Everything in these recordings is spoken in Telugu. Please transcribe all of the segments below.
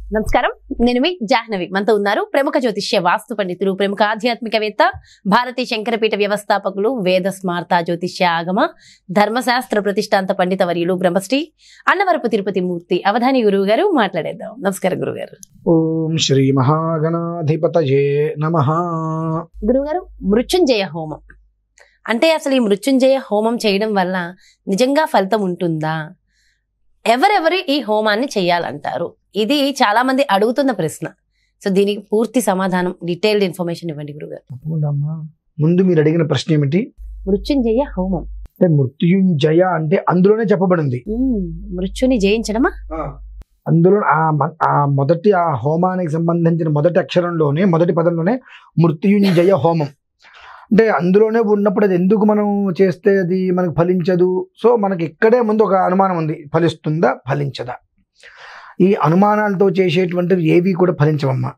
నమస్కారం నేను మీ జాహ్నవి మనతో ఉన్నారు ప్రముఖ జ్యోతిష్య వాస్తు పండితులు ప్రముఖ ఆధ్యాత్మికవేత్త భారతీయ శంకరపీఠ వ్యవస్థాపకులు వేద స్మార్త జ్యోతిష్య ఆగమ ధర్మశాస్త్ర ప్రతిష్టాంత పండిత వర్యులు బ్రహ్మశ్రీ అన్నవరపు తిరుపతి మూర్తి అవధాని గురువు గారు మాట్లాడేద్దాం నమస్కారం గురువు గారు ఓం శ్రీ మహాగణాధిపతయే నమ గురువు గారు మృత్యుంజయ హోమం అంటే అసలు ఈ మృత్యుంజయ హోమం చేయడం వల్ల నిజంగా ఫలితం ఉంటుందా ఎవరెవరు ఈ హోమాన్ని చేయాలంటారు ఇది చాలా మంది అడుగుతున్న ప్రశ్న సో దీనికి పూర్తి సమాధానం డీటెయిల్డ్ ఇన్ఫర్మేషన్ ఇవ్వండి గురుగారు తప్పకుండా అమ్మా ముందు మీరు అడిగిన ప్రశ్న ఏమిటి మృత్యుంజయ హోమం అంటే మృత్యుంజయ అంటే అందులోనే చెప్పబడింది మ్మ్. మృత్యుని జయించడమా అందులో ఆ మ- ఆ మొదటి ఆ హోమానికి సంబంధించిన మొదటి అక్షరంలోనే మొదటి పదంలోనే మృత్యుంజయ హోమం అంటే అందులోనే ఉన్నప్పుడు అది ఎందుకు మనం చేస్తే అది మనకు ఫలించదు సో మనకి ఇక్కడే ముందు ఒక అనుమానం ఉంది ఫలిస్తుందా ఫలించదా ఈ అనుమానాలతో చేసేటువంటివి ఏవి కూడా ఫలించవమ్మా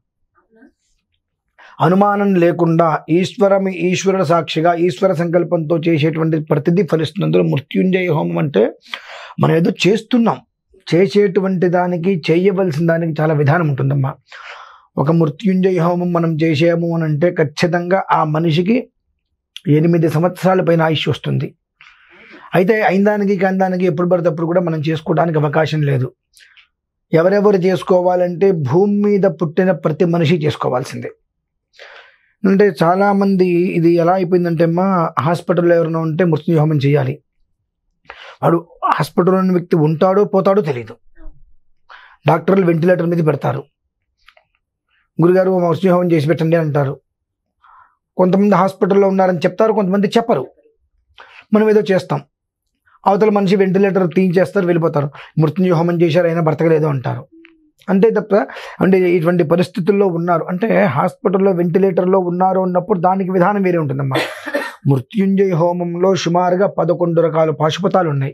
అనుమానం లేకుండా ఈశ్వరం ఈశ్వరుల సాక్షిగా ఈశ్వర సంకల్పంతో చేసేటువంటి ప్రతిదీ ఫలిస్తుంది అందులో మృత్యుంజయ హోమం అంటే మనం ఏదో చేస్తున్నాం చేసేటువంటి దానికి చేయవలసిన దానికి చాలా విధానం ఉంటుందమ్మా ఒక మృత్యుంజయ హోమం మనం చేసాము అని అంటే ఖచ్చితంగా ఆ మనిషికి ఎనిమిది సంవత్సరాల పైన ఆయుష్ వస్తుంది అయితే అయినదానికి కందానికి ఎప్పుడు పడితే అప్పుడు కూడా మనం చేసుకోవడానికి అవకాశం లేదు ఎవరెవరు చేసుకోవాలంటే భూమి మీద పుట్టిన ప్రతి మనిషి చేసుకోవాల్సిందే అంటే చాలామంది ఇది ఎలా అయిపోయిందంటే అమ్మా హాస్పిటల్లో ఎవరైనా ఉంటే మృత్యుంజయ హోమం చేయాలి వాడు హాస్పిటల్లో ఉన్న వ్యక్తి ఉంటాడో పోతాడో తెలియదు డాక్టర్లు వెంటిలేటర్ మీద పెడతారు గురుగారు మృత్యుహోమం చేసి పెట్టండి అంటారు కొంతమంది హాస్పిటల్లో ఉన్నారని చెప్తారు కొంతమంది చెప్పరు మనం ఏదో చేస్తాం అవతల మనిషి వెంటిలేటర్ తీయించేస్తారు వెళ్ళిపోతారు మృత్యుంజయ హోమం చేశారు అయినా బ్రతకలేదు అంటారు అంతే తప్ప అంటే ఇటువంటి పరిస్థితుల్లో ఉన్నారు అంటే హాస్పిటల్లో వెంటిలేటర్లో ఉన్నారు అన్నప్పుడు దానికి విధానం వేరే ఉంటుందమ్మా మృత్యుంజయ హోమంలో సుమారుగా పదకొండు రకాల పాశుపతాలు ఉన్నాయి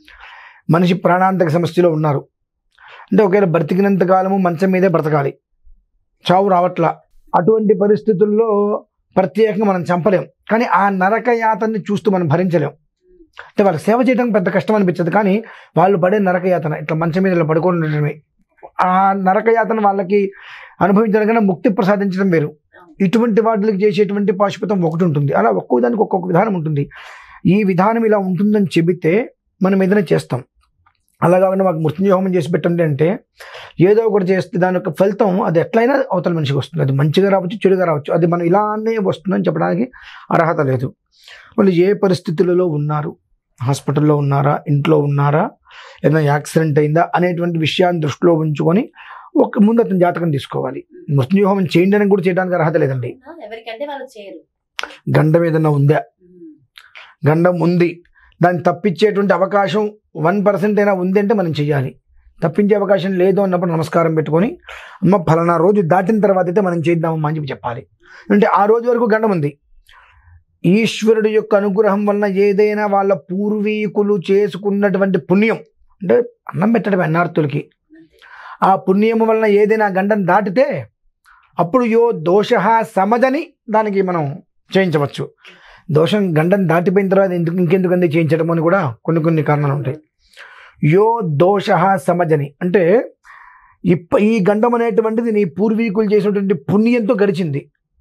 మనిషి ప్రాణాంతక సమస్యలో ఉన్నారు అంటే ఒకవేళ బ్రతికినంత కాలము మంచం మీదే బ్రతకాలి చావు రావట్లా అటువంటి పరిస్థితుల్లో ప్రత్యేకంగా మనం చంపలేం కానీ ఆ నరక యాతన్ని చూస్తూ మనం భరించలేం అంటే వాళ్ళకి సేవ చేయడం పెద్ద కష్టం అనిపించదు కానీ వాళ్ళు పడే నరక యాతన ఇట్లా మంచం మీద ఇలా పడుకొని ఉండడమే ఆ నరక యాతన వాళ్ళకి అనుభవించడం కన్నా ముక్తి ప్రసాదించడం వేరు ఇటువంటి వాటికి చేసేటువంటి పాశుపతం ఒకటి ఉంటుంది అలా ఒక్కో దానికి ఒక్కొక్క విధానం ఉంటుంది ఈ విధానం ఇలా ఉంటుందని చెబితే మనం ఏదైనా చేస్తాం అలా కాకుండా మాకు మృత్యుంజయ హోమం చేసి పెట్టండి అంటే ఏదో ఒకటి చేస్తే దాని యొక్క ఫలితం అది ఎట్లయినా అవతల మనిషికి వస్తుంది అది మంచిగా రావచ్చు చెడుగా రావచ్చు అది మనం ఇలానే వస్తుందని చెప్పడానికి అర్హత లేదు వాళ్ళు ఏ పరిస్థితులలో ఉన్నారు హాస్పిటల్లో ఉన్నారా ఇంట్లో ఉన్నారా ఏదైనా యాక్సిడెంట్ అయిందా అనేటువంటి విషయాన్ని దృష్టిలో ఉంచుకొని ఒక ముందు అతని జాతకం తీసుకోవాలి మృత్యుంజయ హోమం చేయండి అని కూడా చేయడానికి అర్హత లేదండి ఎవరికంటే వాళ్ళు చేయరు గండం ఏదైనా ఉందా గండం ఉంది దాన్ని తప్పించేటువంటి అవకాశం వన్ పర్సెంట్ అయినా ఉంది అంటే మనం చెయ్యాలి తప్పించే అవకాశం లేదు అన్నప్పుడు నమస్కారం పెట్టుకొని అమ్మ ఫలానా రోజు దాటిన తర్వాత అయితే మనం చేద్దామమ్మా అని చెప్పి చెప్పాలి అంటే ఆ రోజు వరకు గండం ఉంది ఈశ్వరుడు యొక్క అనుగ్రహం వలన ఏదైనా వాళ్ళ పూర్వీకులు చేసుకున్నటువంటి పుణ్యం అంటే అన్నం పెట్టడం అన్నార్థులకి ఆ పుణ్యం వలన ఏదైనా గండం దాటితే అప్పుడు యో దోష సమదని దానికి మనం చేయించవచ్చు దోషం గండం దాటిపోయిన తర్వాత ఎందుకు ఇంకెందుకు అంది చేయించడం అని కూడా కొన్ని కొన్ని కారణాలు ఉంటాయి యో దోష సమజని అంటే ఇప్ప ఈ గండం అనేటువంటిది నీ పూర్వీకులు చేసినటువంటి పుణ్యంతో గడిచింది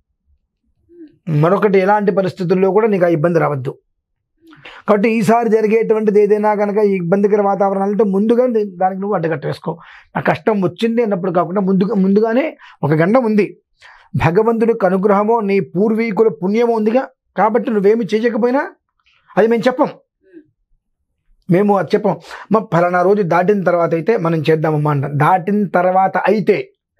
మరొకటి ఎలాంటి పరిస్థితుల్లో కూడా నీకు ఆ ఇబ్బంది రావద్దు కాబట్టి ఈసారి జరిగేటువంటిది ఏదైనా కనుక ఈ ఇబ్బందికర వాతావరణాలు అంటే ముందుగా నీ- దానికి నువ్వు అడ్డగట్ట వేసుకో ఆ కష్టం వచ్చింది అన్నప్పుడు కాకుండా ముందుగా ముందుగానే ఒక గండం ఉంది భగవంతుడి యొక్క అనుగ్రహమో నీ పూర్వీకుల పుణ్యమో ఉందిగా కాబట్టి నువ్వేమి చేయకపోయినా అది మేము చెప్పం మేము అది చెప్పం మా ఫలానా రోజు దాటిన తర్వాత అయితే మనం చేద్దామమ్మా అంటాం దాటిన తర్వాత అయితే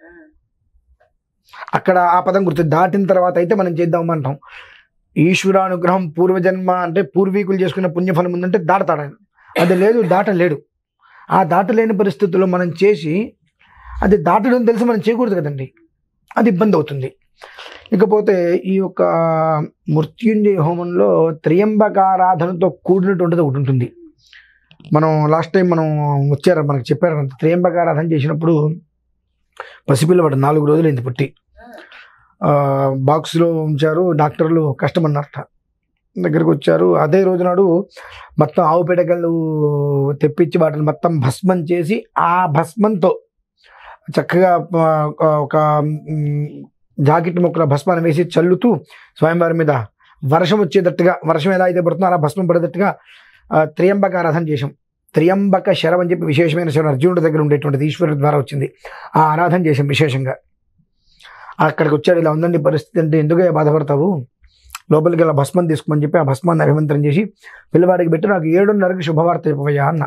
అక్కడ ఆ పదం గుర్తు దాటిన తర్వాత అయితే మనం చేద్దామమ్మా అంటాం ఈశ్వరానుగ్రహం పూర్వజన్మ అంటే పూర్వీకులు చేసుకున్న పుణ్యఫలం ఉందంటే దాటతాడు ఆయన. అది లేదు దాటలేడు ఆ దాటలేని పరిస్థితుల్లో మనం చేసి అది దాటడం తెలిసి మనం చేయకూడదు కదండి అది ఇబ్బంది అవుతుంది ఇకపోతే ఈ యొక్క మృత్యుంజయ హోమంలో త్రియంబకారాధనతో కూడినటువంటిది ఒకటి ఉంటుంది మనం లాస్ట్ టైం మనం వచ్చారు మనకు చెప్పారు అంత త్రియంబకారాధన చేసినప్పుడు పసిపిల్లవాడు నాలుగు రోజులైంది పుట్టి ఆ, బాక్స్లో ఉంచారు డాక్టర్లు కష్టమన్నారట దగ్గరికి వచ్చారు అదే రోజు నాడు మొత్తం ఆవు పిడకలు తెప్పించి వాటిని మొత్తం భస్మం చేసి ఆ భస్మంతో చక్కగా ఆ, ఒక మ్, జాకెట్ ముక్కల భస్మాన్ని వేసి చల్లుతూ స్వయంవారి మీద వర్షం వచ్చేటట్టుగా వర్షం ఎలా అయితే పడుతుందో అలా భస్మం పడేటట్టుగా ఆ, త్రియంబక ఆరాధన చేసాం త్రియంబక శరం అని చెప్పి విశేషమైన శరం అర్జునుడి దగ్గర ఉండేటువంటిది ఈశ్వరుడి ద్వారా వచ్చింది ఆ ఆరాధన చేసాం విశేషంగా అక్కడికి వచ్చాడు ఇలా ఉందండి పరిస్థితి అంటే ఎందుకు బాధపడతావు లోపలికి ఇలా భస్మం తీసుకోమని చెప్పి ఆ భస్మాన్ని అభిమంత్రం చేసి పిల్లవాడికి పెట్టి నాకు ఏడున్నరకి శుభవార్త చెప్పవయ్యా అన్న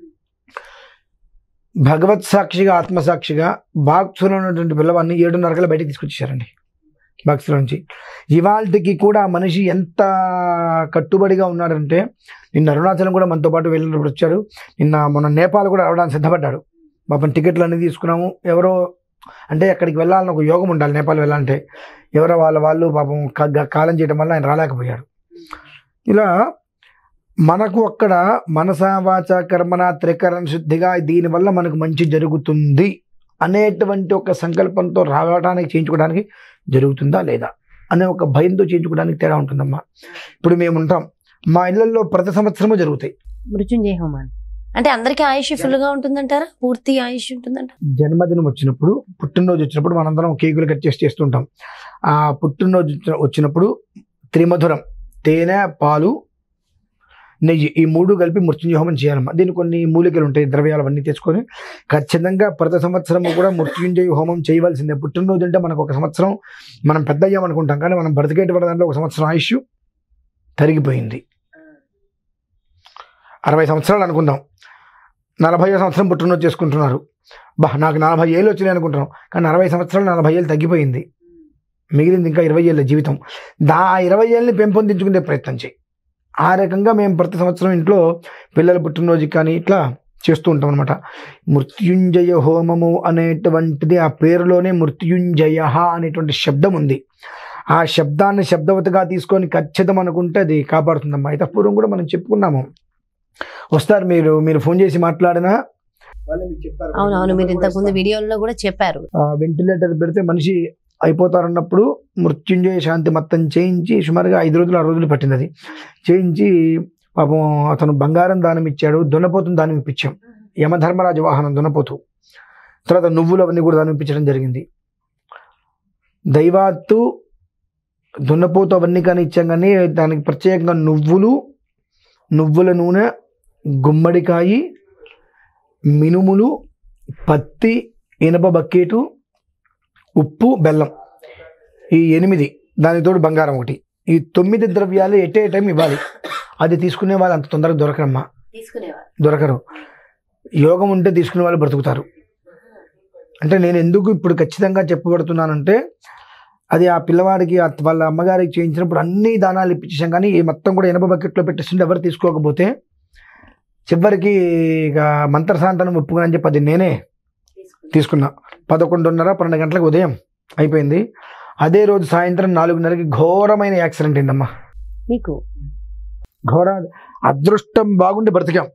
భగవత్ సాక్షిగా ఆత్మసాక్షిగా బాక్సులో ఉన్నటువంటి పిల్లవాడిని ఏడున్నరకల బయటికి తీసుకొచ్చేసారండి బాక్సులో నుంచి ఇవాళకి కూడా ఆ మనిషి ఎంత కట్టుబడిగా ఉన్నాడంటే నిన్న అరుణాచలం కూడా మనతో పాటు వెళ్ళినప్పుడు వచ్చారు నిన్న మన నేపాల్ కూడా రావడానికి సిద్ధపడ్డాడు పాపం టికెట్లు అన్ని తీసుకున్నాము ఎవరో అంటే అక్కడికి వెళ్ళాలని ఒక యోగం ఉండాలి నేపాల్ వెళ్ళాలంటే ఎవరో వాళ్ళ వాళ్ళు పాపం క- కాలం చేయడం వల్ల ఆయన రాలేకపోయాడు ఇలా మనకు అక్కడ మనస వాచ కర్మన త్రికరణ శుద్ధిగా దీనివల్ల మనకు మంచి జరుగుతుంది అనేటువంటి ఒక సంకల్పంతో రావడానికి చేయించుకోవడానికి జరుగుతుందా లేదా అనే ఒక భయంతో చేయించుకోవడానికి తేడా ఉంటుందమ్మా ఇప్పుడు మేము ఉంటాం మా ఇళ్లలో ప్రతి సంవత్సరము జరుగుతాయి మృత్యుంజయ హోమాన్ని అంటే అందరికీ ఆయుష్ ఫుల్ గా ఉంటుందంటారా పూర్తి ఆయుష్ ఉంటుందంట జన్మదినం వచ్చినప్పుడు పుట్టినరోజు వచ్చినప్పుడు మనందరం కేకులు కట్ చేసి చేస్తుంటాం ఆ పుట్టినరోజు వచ్చిన- వచ్చినప్పుడు త్రిమధురం తేనె పాలు నెయ్యి ఈ మూడు కలిపి మృత్యుంజయ హోమం చేయాలమ్మా దీనికి కొన్ని మూలికలు ఉంటాయి ద్రవ్యాలు అవన్నీ తెచ్చుకొని ఖచ్చితంగా ప్రతి సంవత్సరం కూడా మృత్యుంజయ హోమం చేయవలసిందే పుట్టినరోజు అంటే మనకు ఒక సంవత్సరం మనం పెద్ద అయ్యామనుకుంటాం కానీ మనం బ్రతికేటువంటి దాంట్లో ఒక సంవత్సరం ఆయుష్ తరిగిపోయింది అరవై సంవత్సరాలు అనుకుందాం నలభై సంవత్సరం పుట్టినరోజు చేసుకుంటున్నారు బా నాకు నలభై ఏళ్ళు వచ్చినాయి అనుకుంటున్నాం కానీ అరవై సంవత్సరాలు నలభై ఏళ్ళు తగ్గిపోయింది మిగిలింది ఇంకా ఇరవై ఏళ్ళ జీవితం దా ఆ ఇరవై ఏళ్ళని పెంపొందించుకునే ప్రయత్నం చేయి ఆ రకంగా మేము ప్రతి సంవత్సరం ఇంట్లో పిల్లల పుట్టినరోజు కానీ ఇట్లా చేస్తూ ఉంటాం అనమాట మృత్యుంజయ హోమము అనేటువంటిది ఆ పేరులోనే మృత్యుంజయ అనేటువంటి శబ్దం ఉంది ఆ శబ్దాన్ని శబ్దవతిగా తీసుకొని ఖచ్చితం అనుకుంటే అది కాపాడుతుందమ్మా అయితే పూర్వం కూడా మనం చెప్పుకున్నాము వస్తారు మీరు మీరు ఫోన్ చేసి మాట్లాడినా వాళ్ళు మీకు చెప్తారు. అవును అవును మీరు ఇంతకు ముందు వీడియోలో కూడా చెప్పారు ఆ వెంటిలేటర్ పెడితే మనిషి అయిపోతారన్నప్పుడు మృత్యుంజయ శాంతి మొత్తం చేయించి సుమారుగా ఐదు రోజులు ఆరు రోజులు పట్టింది అది చేయించి పాపం అతను బంగారం దానం ఇచ్చాడు దున్నపోతుని దానం ఇప్పించాం యమధర్మరాజు వాహనం దున్నపోతు తర్వాత నువ్వులు అవన్నీ కూడా దానం ఇప్పించడం జరిగింది దైవాత్తు దున్నపోతు అవన్నీ కానీ ఇచ్చాం కానీ దానికి ప్రత్యేకంగా నువ్వులు నువ్వుల నూనె గుమ్మడికాయి మినుములు పత్తి ఇనప బకెటు ఉప్పు బెల్లం ఈ ఎనిమిది దానికి తోడు బంగారం ఒకటి ఈ తొమ్మిది ద్రవ్యాలు ఎట్ ఏ టైం ఇవ్వాలి అది తీసుకునే వాళ్ళు అంత తొందరగా దొరకరమ్మా తీసుకునేవారు దొరకరు యోగం ఉంటే తీసుకునే వాళ్ళు బ్రతుకుతారు అంటే నేను ఎందుకు ఇప్పుడు ఖచ్చితంగా చెప్పబడుతున్నానంటే అది ఆ పిల్లవాడికి ఆ వాళ్ళ అమ్మగారికి చేయించినప్పుడు అన్ని దానాలు ఇప్పించేసాం కానీ ఈ మొత్తం కూడా ఎనభై బకెట్లో పెట్టేస్తుంటే ఎవరు తీసుకోకపోతే చివరికి ఇక మంత్రశాంతనం ఒప్పుకుని అని చెప్పి అది నేనే తీసుకున్నా పదకొండున్నర పన్నెండు గంటలకు ఉదయం అయిపోయింది అదే రోజు సాయంత్రం నాలుగున్నరకి ఘోరమైన యాక్సిడెంట్ అయిందమ్మా మీకు ఘోర అదృష్టం బాగుండి బ్రతికాం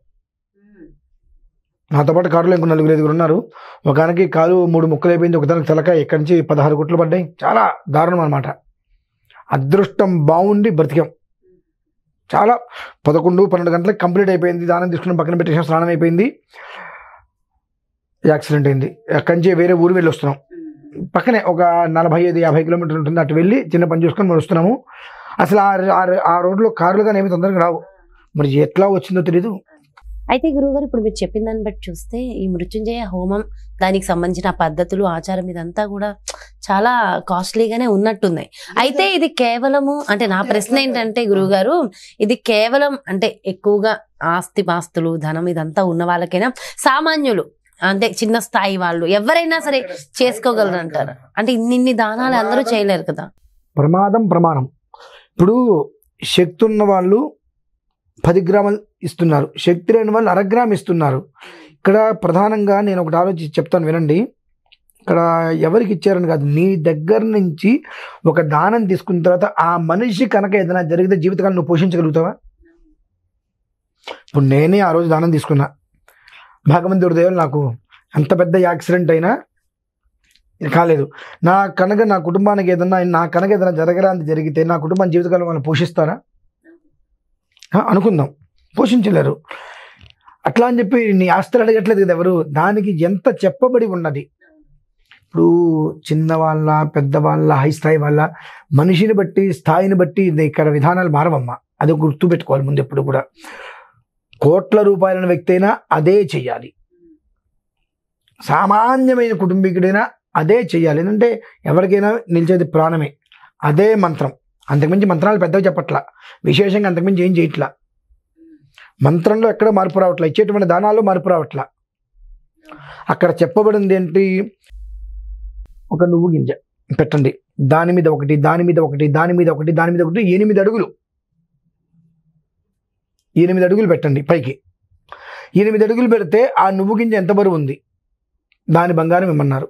నాతో పాటు కారులో ఇంకో నలుగురు ఐదుగురు ఉన్నారు ఒకనికి కాలు మూడు ముక్కలు అయిపోయింది ఒకదానికి తలకాయ ఇక్కడి నుంచి పదహారు గుట్లు పడ్డాయి చాలా దారుణం అనమాట అదృష్టం బాగుండి బ్రతికాం చాలా పదకొండు పన్నెండు గంటలకు కంప్లీట్ అయిపోయింది దానం తీసుకుని పక్కన పెట్టేసిన స్నానం అయిపోయింది యాక్సిడెంట్ అయింది అక్కడి నుంచి వేరే ఊరు వెళ్ళి వస్తున్నాం పక్కనే ఒక నలభై ఐదు యాభై కిలోమీటర్లు ఉంటుంది అటు వెళ్ళి చిన్న పని చూసుకొని మనం వస్తున్నాము అసలు ఆ ఆ- ఆ రోడ్లో కార్లు కానీ ఏమి తొందరగా రావు మరి ఎట్లా వచ్చిందో తెలీదు అయితే గురువుగారు ఇప్పుడు మీరు చెప్పిన దాన్ని బట్టి చూస్తే ఈ మృత్యుంజయ హోమం దానికి సంబంధించిన పద్ధతులు ఆచారం ఇదంతా కూడా చాలా కాస్ట్లీగానే ఉన్నట్టున్నాయి అయితే ఇది కేవలము అంటే నా ప్రశ్న ఏంటంటే గురువుగారు ఇది కేవలం అంటే ఎక్కువగా ఆస్తి పాస్తులు ధనం ఇదంతా ఉన్న వాళ్ళకైనా సామాన్యులు అంటే చిన్న స్థాయి వాళ్ళు ఎవరైనా సరే చేసుకోగలరు అంటారు అంటే ఇన్ని దానాలు అందరూ చేయలేరు కదా ప్రమాదం ప్రమాణం ఇప్పుడు శక్తి ఉన్న వాళ్ళు పది గ్రాములు ఇస్తున్నారు శక్తి లేని వాళ్ళు అరగ్రామ్ ఇస్తున్నారు ఇక్కడ ప్రధానంగా నేను ఒకటి ఆలోచించి చెప్తాను వినండి ఇక్కడ ఎవరికి ఇచ్చారని కాదు నీ దగ్గర నుంచి ఒక దానం తీసుకున్న తర్వాత ఆ మనిషి కనుక ఏదైనా జరిగితే జీవితకాలం నువ్వు పోషించగలుగుతావా ఇప్పుడు నేనే ఆ రోజు దానం తీసుకున్నా భగవంతుడి దేవుడు నాకు ఎంత పెద్ద యాక్సిడెంట్ అయినా ఇది కాలేదు నా కనుక నా కుటుంబానికి ఏదన్నా నా కనుక ఏదైనా జరగరాంది జరిగితే నా కుటుంబం జీవితకాలం వాళ్ళు పోషిస్తారా ఆ, అనుకుందాం పోషించలేరు అట్లా అని చెప్పి నీ ఆస్తులు అడగట్లేదు కదా ఎవరు దానికి ఎంత చెప్పబడి ఉన్నది ఇప్పుడు చిన్న వాళ్ళ పెద్ద వాళ్ళ హై స్థాయి వాళ్ళ మనిషిని బట్టి స్థాయిని బట్టి ఇది ఇక్కడ విధానాలు మారవమ్మా అది గుర్తు పెట్టుకోవాలి ముందు ఎప్పుడు కూడా కోట్ల రూపాయల వ్యక్తి అయినా అదే చెయ్యాలి సామాన్యమైన కుటుంబీకుడైనా అదే చెయ్యాలి ఎందుకంటే ఎవరికైనా నిలిచేది ప్రాణమే అదే మంత్రం అంతకుమించి మంత్రాలు పెద్దవి చెప్పట్లా విశేషంగా అంతకుమించి ఏం చేయట్లా మంత్రంలో ఎక్కడ మార్పు రావట్లా ఇచ్చేటువంటి దానాల్లో మార్పు రావట్లా అక్కడ చెప్పబడింది ఏంటి ఒక నువ్వు గింజ పెట్టండి దాని మీద ఒకటి దాని మీద ఒకటి దాని మీద ఒకటి దాని మీద ఒకటి ఎనిమిది అడుగులు ఎనిమిది అడుగులు పెట్టండి పైకి ఎనిమిది అడుగులు పెడితే ఆ నువ్వు గింజ ఎంత బరువు ఉంది దాని బంగారం ఇమ్మన్నారు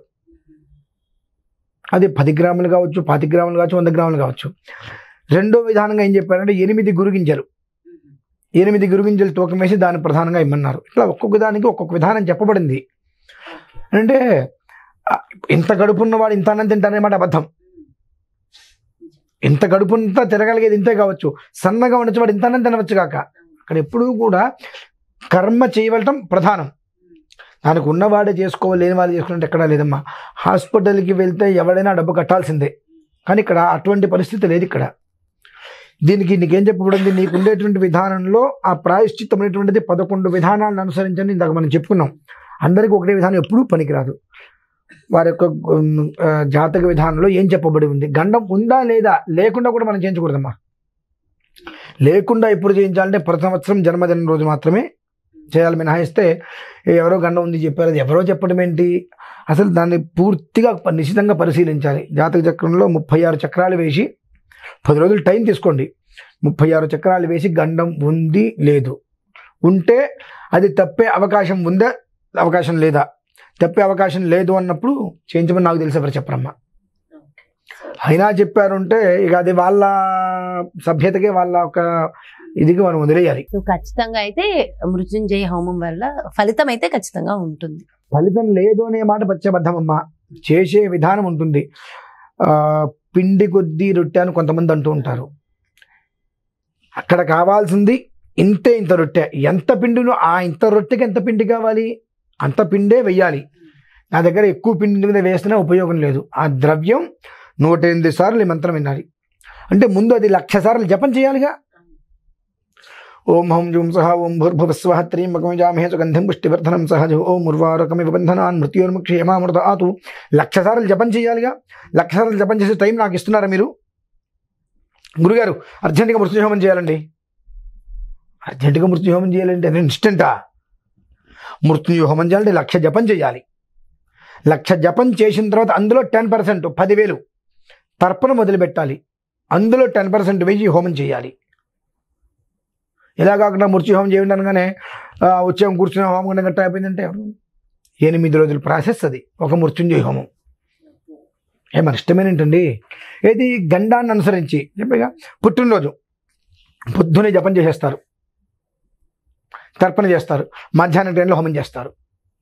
అది పది గ్రాములు కావచ్చు పాతి గ్రాములు కావచ్చు వంద గ్రాములు కావచ్చు రెండో విధానంగా ఏం చెప్పారంటే ఎనిమిది గురుగింజలు ఎనిమిది గురుగింజలు తూకం వేసి దాన్ని ప్రధానంగా ఇమ్మన్నారు ఇట్లా ఒక్కొక్క దానికి ఒక్కొక్క విధానం చెప్పబడింది అంటే ఆ, ఇంత గడుపున్నవాడు ఇంత అన్నం తింటానమాట అబద్ధం ఇంత గడుపుంతా తిరగలిగేది ఇంతే కావచ్చు సన్నగా ఉండొచ్చేవాడు ఇంత అన్నం తినవచ్చు కాక అక్కడ ఎప్పుడూ కూడా కర్మ చేయవలటం ప్రధానం దానికి ఉన్నవాడే చేసుకోవాలి లేని వాళ్ళు చేసుకుంటే ఎక్కడా లేదమ్మా హాస్పిటల్కి వెళ్తే ఎవడైనా డబ్బు కట్టాల్సిందే కానీ ఇక్కడ అటువంటి పరిస్థితి లేదు ఇక్కడ దీనికి నీకేం చెప్పబడింది నీకు ఉండేటువంటి విధానంలో ఆ ప్రాయశ్చిత్తం అనేటువంటిది పదకొండు విధానాలను అనుసరించని ఇందాక మనం చెప్పుకున్నాం అందరికీ ఒకటే విధానం ఎప్పుడూ పనికిరాదు వారి యొక్క ఉమ్, ఆ, జాతక విధానంలో ఏం చెప్పబడి ఉంది గండం ఉందా లేదా లేకుండా కూడా మనం చేయించకూడదమ్మా లేకుండా ఎప్పుడు చేయించాలంటే ప్రతి సంవత్సరం జన్మదిన రోజు మాత్రమే చేయాలి మినహాయిస్తే ఎవరో గండం ఉంది చెప్పారు అది ఎవరో చెప్పడం ఏంటి అసలు దాన్ని పూర్తిగా ప- నిశితంగా పరిశీలించాలి జాతక చక్రంలో ముప్పై ఆరు చక్రాలు వేసి పది రోజులు టైం తీసుకోండి ముప్పై ఆరు చక్రాలు వేసి గండం ఉంది లేదు ఉంటే అది తప్పే అవకాశం ఉందా అవకాశం లేదా తప్పే అవకాశం లేదు అన్నప్పుడు చేయించమని నాకు తెలిసి ఎవరు చెప్పరమ్మా అయినా చెప్పారు అంటే ఇక అది వాళ్ళ సభ్యతకే వాళ్ళ ఒక ఇదికి మనం వదిలేయాలి సో ఖచ్చితంగా అయితే మృత్యుంజయ హోమం వల్ల ఫలితం అయితే ఖచ్చితంగా ఉంటుంది ఫలితం లేదు అనే మాట పచ్చబద్ధమమ్మా చేసే విధానం ఉంటుంది ఆ, పిండి కొద్దీ రొట్టె అని కొంతమంది అంటూ ఉంటారు అక్కడ కావాల్సింది ఇంతే ఇంత రొట్టె ఎంత పిండిలో ఆ ఇంత రొట్టెకి ఎంత పిండి కావాలి అంత పిండే వెయ్యాలి నా దగ్గర ఎక్కువ పిండి మీద వేస్తేనే ఉపయోగం లేదు ఆ ద్రవ్యం నూట ఎనిమిది సార్లు ఈ మంత్రం వినాలి అంటే ముందు అది లక్ష సార్లు జపం చేయాలిగా ఓం హం జూం సహ ఓం భూర్భువస్వ త్రీంబకమిజామహే సుగంధిం పుష్టివర్ధనం సహజ ఓం ఉర్వారకమివ బంధనాన్ మృత్యోర్ముక్షేమామృత ఆతు లక్ష సార్లు జపం చేయాలిగా లక్ష సార్లు జపం చేసే టైం నాకు ఇస్తున్నారా మీరు గురుగారు అర్జెంటుగా మృత్యుహోమం చేయాలండి అర్జెంటుగా మృత్యుహోమం చేయాలంటే నేను ఇన్స్టెంటా మృత్యుహోమం చేయాలంటే లక్ష జపం చేయాలి లక్ష జపం చేసిన తర్వాత అందులో టెన్ పర్సెంట్ పదివేలు తర్పణ మొదలు పెట్టాలి అందులో టెన్ పర్సెంట్ వేసి హోమం చేయాలి ఇలా కాకుండా మృత్యుహోమం చేయండి అనగానే ఆ, వచ్చాం కూర్చుని హోమం కూడా గట్ట అయిపోయిందంటే ఎవరు? ఎనిమిది రోజుల ప్రాసెస్ అది ఒక మృత్యుంజయ హోమం ఏ మన ఇష్టమైన ఏంటండి ఏది గండాన్ని అనుసరించి చెప్పగా పుట్టినరోజు పొద్దునే జపం చేసేస్తారు తర్పణ చేస్తారు మధ్యాహ్నం టైంలో హోమం చేస్తారు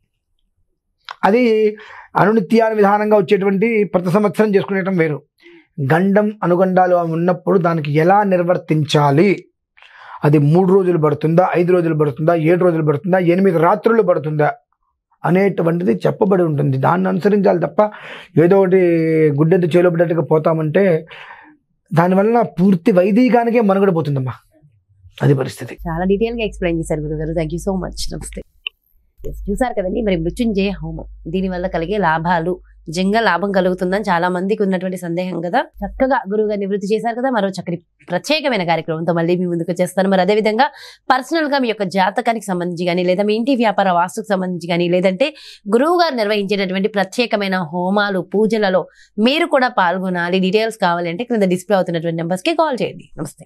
అది అనునిత్యాల విధానంగా వచ్చేటువంటి ప్రతి సంవత్సరం చేసుకునేటం వేరు గండం అనుగండాలు అవి ఉన్నప్పుడు దానికి ఎలా నిర్వర్తించాలి అది మూడు రోజులు పడుతుందా ఐదు రోజులు పడుతుందా ఏడు రోజులు పడుతుందా ఎనిమిది రాత్రులు పడుతుందా అనేటువంటిది చెప్పబడి ఉంటుంది దాన్ని అనుసరించాలి తప్ప ఏదో ఒకటి గుడ్డెద్దు చేలోపడ్డట్టుగా పోతామంటే దానివల్ల పూర్తి వైదికానికే మనుగడ పోతుందమ్మా అది పరిస్థితి చాలా డీటెయిల్ గా ఎక్స్ప్లెయిన్ చేశారు గురుగారు థ్యాంక్ యూ సో మచ్ నమస్తే Yes, చూసారు కదండి మరి మృత్యుంజయ హోమం దీని వల్ల కలిగే లాభాలు నిజంగా లాభం కలుగుతుందని చాలా మందికి ఉన్నటువంటి సందేహం కదా చక్కగా గురువు గారు నివృత్తి చేశారు కదా మరో చక్కటి ప్రత్యేకమైన కార్యక్రమంతో మళ్ళీ మీ ముందుకు చేస్తాను మరి అదేవిధంగా పర్సనల్ గా మీ యొక్క జాతకానికి సంబంధించి కానీ లేదా మీ ఇంటి వ్యాపార వాస్తుకు సంబంధించి కానీ లేదంటే గురువు గారు నిర్వహించేటటువంటి ప్రత్యేకమైన హోమాలు పూజలలో మీరు కూడా పాల్గొనాలి డీటెయిల్స్ కావాలంటే క్రింద డిస్ప్లే అవుతున్నటువంటి నెంబర్స్ కి కాల్ చేయండి నమస్తే